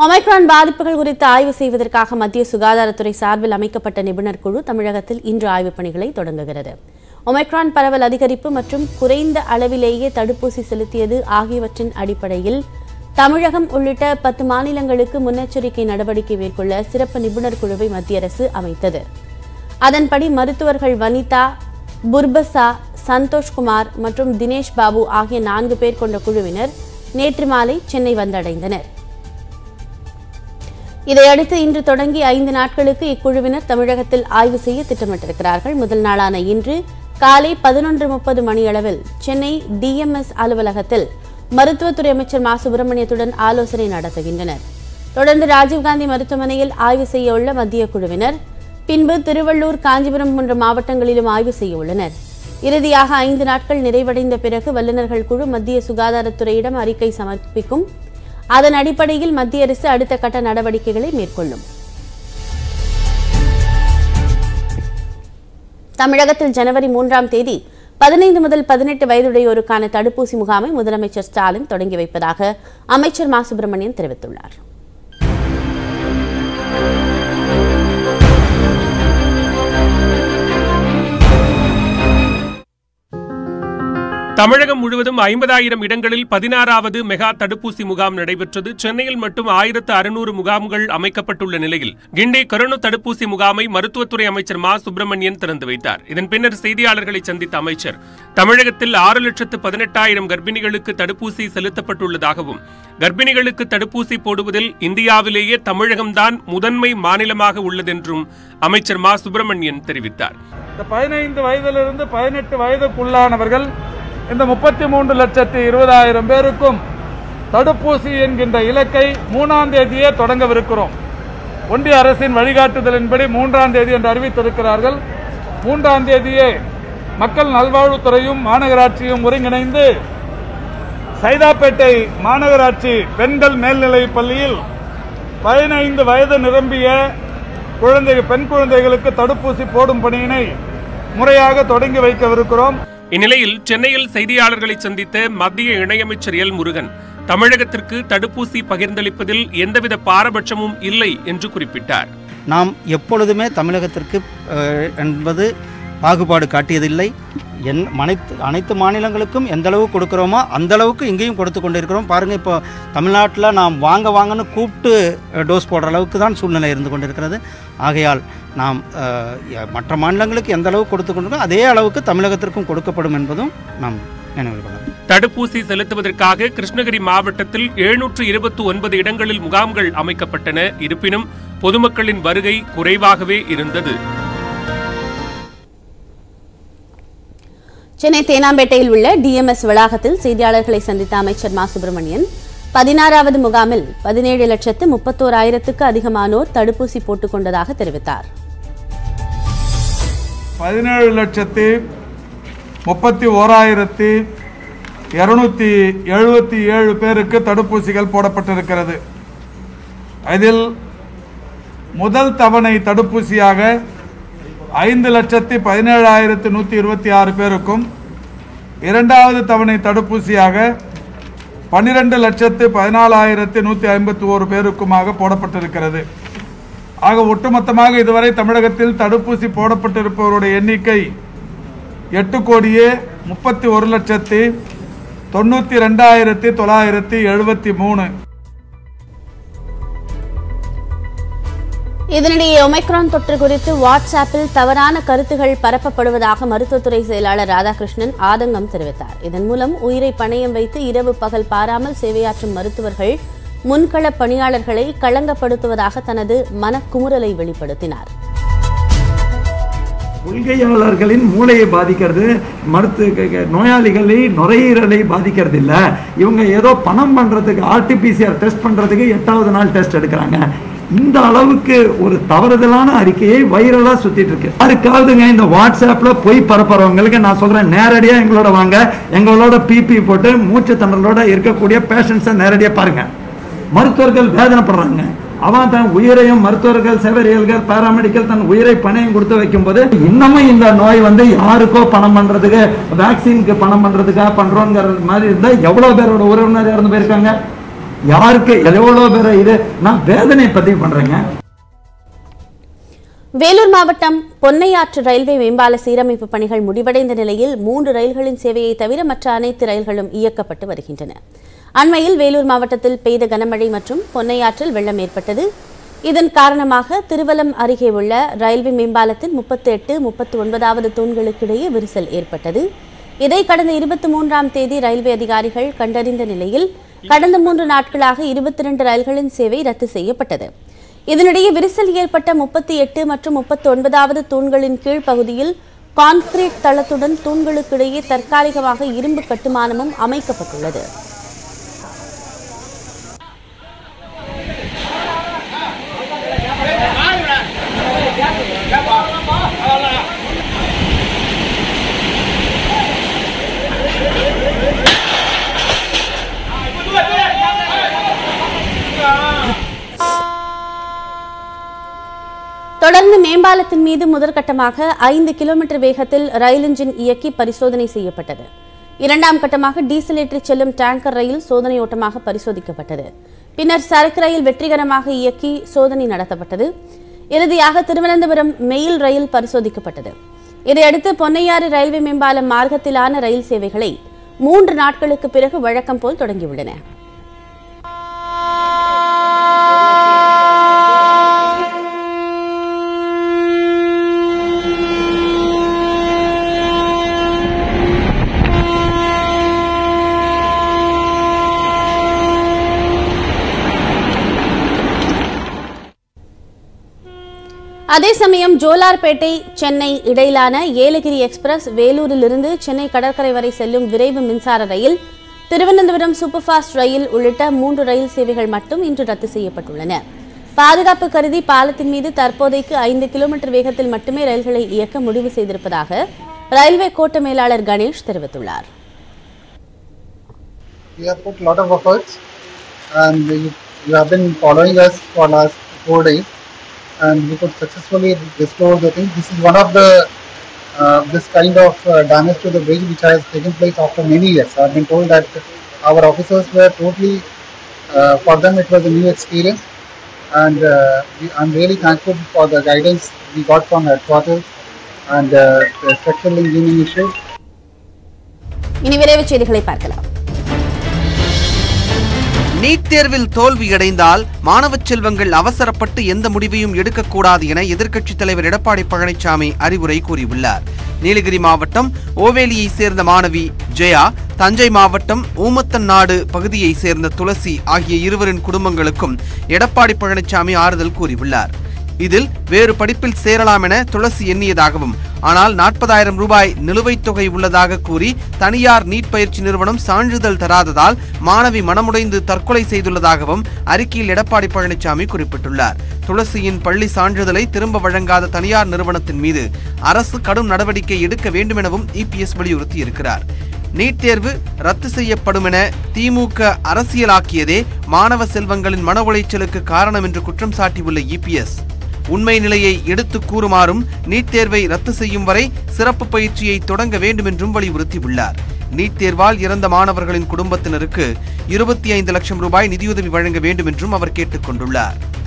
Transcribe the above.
Omicron பாதிப்புகள் குறித்து ஆய்வு செய்வதற்காக மத்திய சுகாதாரத்துறை சார்பில் அமைக்கப்பட்ட நிபுணர் குழு தமிழகத்தில் இன்று ஆய்வுப் பணிகளை தொடங்குகிறது ஒமைக்ரான் பரவல் அதிகரிப்பு மற்றும் குறைந்த அளவிலேயே தடுப்பூசி செலுத்தியது ஆகியவற்றின் அடிப்படையில் தமிழகம் உள்ளிட்ட பத்து மாநிலங்களுக்கு முன்னெச்சரிக்கை நடவடிக்கை மேற்கொள்ள சிறப்பு நிபுணர் குழுவை மத்திய அரசு அமைத்தது அதன்படி மருத்துவர்கள் வனிதா புர்பசா சந்தோஷ்குமார் மற்றும் தினேஷ் பாபு ஆகிய நான்கு பேர் கொண்ட குழுவினர் நேற்று மாலை சென்னை வந்தடைந்தனர் இதையடுத்து இன்று தொடங்கி ஐந்து நாட்களுக்கு இக்குழுவினர் தமிழகத்தில் ஆய்வு செய்ய திட்டமிட்டிருக்கிறார்கள் முதல் நாளான இன்று காலை பதினொன்று முப்பது மணியளவில் சென்னை டிஎம்எஸ் அலுவலகத்தில் மருத்துவத்துறை அமைச்சர் மா சுப்பிரமணியத்துடன் ஆலோசனை நடத்துகின்றனர் தொடர்ந்து ராஜீவ்காந்தி மருத்துவமனையில் ஆய்வு செய்ய உள்ள மத்திய குழுவினர் பின்பு திருவள்ளூர் காஞ்சிபுரம் போன்ற மாவட்டங்களிலும் ஆய்வு செய்ய உள்ளனர் இறுதியாக ஐந்து நாட்கள் நிறைவடைந்த பிறகு வல்லுநர்கள் குழு மத்திய சுகாதாரத்துறையிடம் அறிக்கை சமர்ப்பிக்கும் அதன் அடிப்படையில் மத்திய அரசு அடுத்த கட்ட நடவடிக்கைகளை மேற்கொள்ளும் தமிழகத்தில் ஜனவரி மூன்றாம் தேதி பதினைந்து முதல் பதினெட்டு வயதுடையோருக்கான தடுப்பூசி முகாமை முதலமைச்சர் ஸ்டாலின் தொடங்கி வைப்பதாக அமைச்சர் மா சுப்பிரமணியன் தெரிவித்துள்ளார் தமிழகம் முழுவதும் ஐம்பதாயிரம் இடங்களில் பதினாறாவது மெகா தடுப்பூசி முகாம் நடைபெற்றது சென்னையில் மட்டும் ஆயிரத்து அறுநூறு முகாம்கள் அமைக்கப்பட்டுள்ள நிலையில் கிண்டி கரோனா தடுப்பூசி முகாமை மருத்துவத்துறை அமைச்சர் மா சுப்பிரமணியன் திறந்து வைத்தார் இதன் பின்னர் செய்தியாளர்களை சந்தித்த அமைச்சர் தமிழகத்தில் ஆறு லட்சத்து பதினெட்டாயிரம் கர்ப்பிணிகளுக்கு தடுப்பூசி செலுத்தப்பட்டுள்ளதாகவும் கர்ப்பிணிகளுக்கு தடுப்பூசி போடுவதில் இந்தியாவிலேயே தமிழகம்தான் முதன்மை மாநிலமாக உள்ளதென்றும் அமைச்சர் மா சுப்பிரமணியன் தெரிவித்தார் இந்த பதினைந்து வயதிலிருந்து பதினெட்டு வயதுக்குள்ளானவர்கள் இந்த முப்பத்தி மூன்று லட்சத்தி இருபதாயிரம் பேருக்கும் தடுப்பூசி என்கின்ற இலக்கை மூணாம் தேதியே தொடங்கவிருக்கிறோம் ஒன்றிய அரசின் வழிகாட்டுதலின்படி மூன்றாம் தேதி என்று அறிவித்திருக்கிறார்கள் மூன்றாம் தேதியே மக்கள் நல்வாழ்வுத்துறையும் மாநகராட்சியும் ஒருங்கிணைந்து சைதாப்பேட்டை மாநகராட்சி பெண்கள் மேல்நிலைப் பள்ளியில் பதினைந்து வயது நிரம்பிய குழந்தை பெண் குழந்தைகளுக்கு தடுப்பூசி போடும் பணியினை முறையாக தொடங்கி வைக்கவிருக்கிறோம் இந்நிலையில் சென்னையில் செய்தியாளர்களை சந்தித்த மத்திய இணையமைச்சர் எல் முருகன் தமிழகத்திற்கு தடுப்பூசி பகிர்ந்தளிப்பதில் எந்தவித பாரபட்சமும் இல்லை என்று குறிப்பிட்டார் நாம் எப்பொழுதுமே தமிழகத்திற்கு அஹ், என்பது பாகுபாடு காட்டியதில்லை என் அனைத்து அனைத்து மாநிலங்களுக்கும் எந்த அளவு கொடுக்குறோமோ அந்த அளவுக்கு இங்கேயும் கொடுத்து கொண்டிருக்கிறோம் பாருங்கள் இப்போ தமிழ்நாட்டில் நாம் வாங்க வாங்கன்னு கூப்பிட்டு அஹ், டோஸ் போடுற அளவுக்கு தான் சூழ்நிலை இருந்து கொண்டிருக்கிறது ஆகையால் நாம் அஹ், எ- மற்ற மாநிலங்களுக்கு எந்த அளவு கொடுத்து கொண்டிருக்கோம் அதே அளவுக்கு தமிழகத்திற்கும் கொடுக்கப்படும் என்பதும் நாம் நினைவில் கொள்ளலாம் தடுப்பூசி செலுத்துவதற்காக கிருஷ்ணகிரி மாவட்டத்தில் எழுநூற்று இருபத்தி ஒன்பது இடங்களில் முகாம்கள் அமைக்கப்பட்டன இருப்பினும் பொதுமக்களின் வருகை குறைவாகவே இருந்தது சென்னை தேனாம்பேட்டையில் உள்ள டிஎம்எஸ் வளாகத்தில் செய்தியாளர்களை சந்தித்த அமைச்சர் மா சுப்பிரமணியன் பதினாறாவது முகாமில் பதினேழு லட்சத்து முப்பத்தோராயிரத்துக்கு அதிகமானோர் தடுப்பூசி போட்டுக் கொண்டதாக தெரிவித்தார் பதினேழு லட்சத்தி முப்பத்தி ஓராயிரத்தி இருநூத்தி எழுபத்தி ஏழு பேருக்கு தடுப்பூசிகள் போடப்பட்டிருக்கிறது இதில் முதல் தவணை தடுப்பூசியாக ஐந்து லட்சத்தி பதினேழாயிரத்தி நூற்றி இருபத்தி ஆறு பேருக்கும் இரண்டாவது தவணை தடுப்பூசியாக பன்னிரெண்டு லட்சத்து பதினாலாயிரத்தி நூற்றி ஐம்பத்தி ஓரு பேருக்குமாக போடப்பட்டிருக்கிறது ஆக ஒட்டுமொத்தமாக இதுவரை தமிழகத்தில் தடுப்பூசி போடப்பட்டிருப்பவருடைய எண்ணிக்கை எட்டு கோடியே முப்பத்தி ஒரு லட்சத்தி தொண்ணூற்றி ரெண்டாயிரத்தி தொள்ளாயிரத்தி எழுபத்தி மூணு இதனிடையே ஒமைக்ரான் தொற்று குறித்து வாட்ஸ்அப்பில் தவறான கருத்துகள் பரப்பப்படுவதாக மருத்துவத்துறை செயலாளர் ராதாகிருஷ்ணன் ஆதங்கம் தெரிவித்தார் இதன் மூலம் உயிரை பணயம் வைத்து இரவு பகல் பாராமல் சேவையாற்றும் மருத்துவர்கள் முன்கள பணியாளர்களை களங்கப்படுத்துவதாக தனது மனக்குமுறலை வெளிப்படுத்தினார் கொள்கையாளர்களின் மூளையை பாதிக்கிறது மருத்து க- க- நோயாளிகளை நுரையீரலை பாதிக்கிறது இல்ல இவங்க ஏதோ பணம் பண்றதுக்கு ஆர்டிபிசிஆர் டெஸ்ட் பண்றதுக்கு எட்டாவது நாள் டெஸ்ட் எடுக்கிறாங்க இந்த அளவுக்கு ஒரு தவறுதலான அறிக்கையை வைரலா சுத்திட்டு இருக்கு யாருக்காவதுங்க இந்த வாட்ஸ்அப்ல பொய் பரப்புறவங்களுக்கு நான் சொல்றேன் நேரடியா எங்களோட வாங்க எங்களோட பிபி போட்டு மூச்சு திணறலோட இருக்கக்கூடிய பேஷண்ட்ஸை நேரடியா பாருங்க மருத்துவர்கள் வேதனைப்படுறாங்க அவன் தன் உயிரையும் மருத்துவர்கள் செவரியல்கள் பாராமெடிக்கல் தன் உயிரை பணையும் கொடுத்து வைக்கும்போது இன்னமும் இந்த நோய் வந்து யாருக்கோ பணம் பண்றதுக்கு வேக்சினுக்கு பணம் பண்றதுக்காக பண்றோங்கிற மாதிரி இருந்தா எவ்வளவு பேரோட உறவினர் இறந்து போயிருக்காங்க யாருக்கு எவ்வளோ பேரை இது நான் வேதனை பதிவு பண்றேங்க வேலூர் மாவட்டம் பொன்னையாற்று ரயில்வே மேம்பால சீரமைப்பு பணிகள் முடிவடைந்த நிலையில் மூன்று ரயில்களின் சேவையை தவிர மற்ற அனைத்து ரயில்களும் இயக்கப்பட்டு வருகின்றன அண்மையில் வேலூர் மாவட்டத்தில் பெய்த கனமழை மற்றும் பொன்னையாற்றில் வெள்ளம் ஏற்பட்டது இதன் காரணமாக திருவலம் அருகே உள்ள ரயில்வே மேம்பாலத்தின் முப்பத்தி எட்டு முப்பத்தி ஒன்பதாவது தூண்களுக்கிடையே விரிசல் ஏற்பட்டது இதை கடந்த இருபத்தி மூன்றாம் தேதி ரயில்வே அதிகாரிகள் கண்டறிந்த நிலையில் கடந்த மூன்று நாட்களாக இருபத்தி இரண்டு ரயில்களின் சேவை ரத்து செய்யப்பட்டது இதனிடையே விரிசல் ஏற்பட்ட முப்பத்தி எட்டு மற்றும் முப்பத்தி ஒன்பதாவது தூண்களின் கீழ் பகுதியில் கான்கிரீட் தளத்துடன் தூண்களுக்கிடையே தற்காலிகமாக இரும்பு கட்டுமானமும் அமைக்கப்பட்டுள்ளது தொடர்ந்து மேம்பாலத்தின் மீது முதற்கட்டமாக ஐந்து கிலோமீட்டர் வேகத்தில் ரயில் இன்ஜின் இயக்கி பரிசோதனை செய்யப்பட்டது இரண்டாம் கட்டமாக டீசல் ஏற்றிச் செல்லும் டேங்கர் ரயில் சோதனை ஓட்டமாக பரிசோதிக்கப்பட்டது பின்னர் சரக்கு ரயில் வெற்றிகரமாக இயக்கி சோதனை நடத்தப்பட்டது இறுதியாக திருவனந்தபுரம் மெயில் ரயில் பரிசோதிக்கப்பட்டது இதையடுத்து பொன்னையாறு ரயில்வே மேம்பாலம் மார்க்கத்திலான ரயில் சேவைகளை மூன்று நாட்களுக்கு பிறகு வழக்கம் போல் தொடங்கியுள்ளன அதே சமயம் ஜோலார்பேட்டை சென்னை இடையிலான ஏலகிரி எக்ஸ்பிரஸ் வேலூரிலிருந்து சென்னை கடற்கரை வரை செல்லும் விரைவு மின்சார ரயில் திருவனந்தபுரம் சூப்பர் ஃபாஸ்ட் ரயில் உள்ளிட்ட மூன்று ரயில் சேவைகள் மட்டும் இன்று ரத்து செய்யப்பட்டுள்ளன பாதுகாப்பு கருதி பாலத்தின் மீது தற்போதைக்கு ஐந்து கிலோமீட்டர் வேகத்தில் மட்டுமே ரயில்களை இயக்க முடிவு செய்திருப்பதாக ரயில்வே கோட்ட மேலாளர் கணேஷ் தெரிவித்துள்ளார் we have put a lot of efforts and you, you have been following us for last four days and we could successfully restore the thing. This is one of the uh, this kind of uh, damage to the bridge which has taken place after many years. I have been told that our officers were totally, uh, for them it was a new experience and uh, we, I'm really thankful for the guidance we got from headquarters and uh, the structural engineering issue இனி விரைவுச் செய்திகளை பார்க்கலாம் NEET தேர்வில் தோல்வியடைந்தால் மாணவச் செல்வங்கள் அவசரப்பட்டு எந்த முடிவையும் எடுக்கக்கூடாது என எதிர்க்கட்சித் தலைவர் எடப்பாடி பழனிசாமி அறிவுரை கூறியுள்ளார் நீலகிரி மாவட்டம் ஓவேலியைச் சேர்ந்த மாணவி ஜெயா தஞ்சை மாவட்டம் ஊமத்தன்னாடு பகுதியைச் சேர்ந்த துளசி ஆகிய இருவரின் குடும்பங்களுக்கும் எடப்பாடி பழனிசாமி ஆறுதல் கூறியுள்ளார் இதில் வேறு படிப்பில் சேரலாம் என துளசி எண்ணியதாகவும் ஆனால் நாற்பதாயிரம் ரூபாய் நிலுவைத் தொகை உள்ளதாக கூறி தனியார் நீட் பயிற்சி நிறுவனம் சான்றிதழ் தராததால் மாணவி மனமுடைந்து தற்கொலை செய்துள்ளதாகவும் அறிக்கையில் எடப்பாடி பழனிசாமி குறிப்பிட்டுள்ளார் துளசியின் பள்ளி சான்றிதழை திரும்ப வழங்காத தனியார் நிறுவனத்தின் மீது அரசு கடும் நடவடிக்கை எடுக்க வேண்டும் எனவும் இபிஎஸ் வலியுறுத்தியிருக்கிறார் நீட் தேர்வு ரத்து செய்யப்படும் என திமுக அரசியலாக்கியதே மாணவ செல்வங்களின் மன உளைச்சலுக்கு காரணம் என்று குற்றம் சாட்டியுள்ள இபிஎஸ் உண்மை நிலையை எடுத்து கூறுமாறும் நீட் தேர்வை ரத்து செய்யும் வரை சிறப்பு பயிற்சியை தொடங்க வேண்டும் என்றும் வலியுறுத்தியுள்ளார் நீட் தேர்வால் இறந்த மாணவர்களின் குடும்பத்தினருக்கு இருபத்தி ஐந்து லட்சம் ரூபாய் நிதியுதவி வழங்க வேண்டும் என்றும் அவர் கேட்டுக் கொண்டுள்ளார்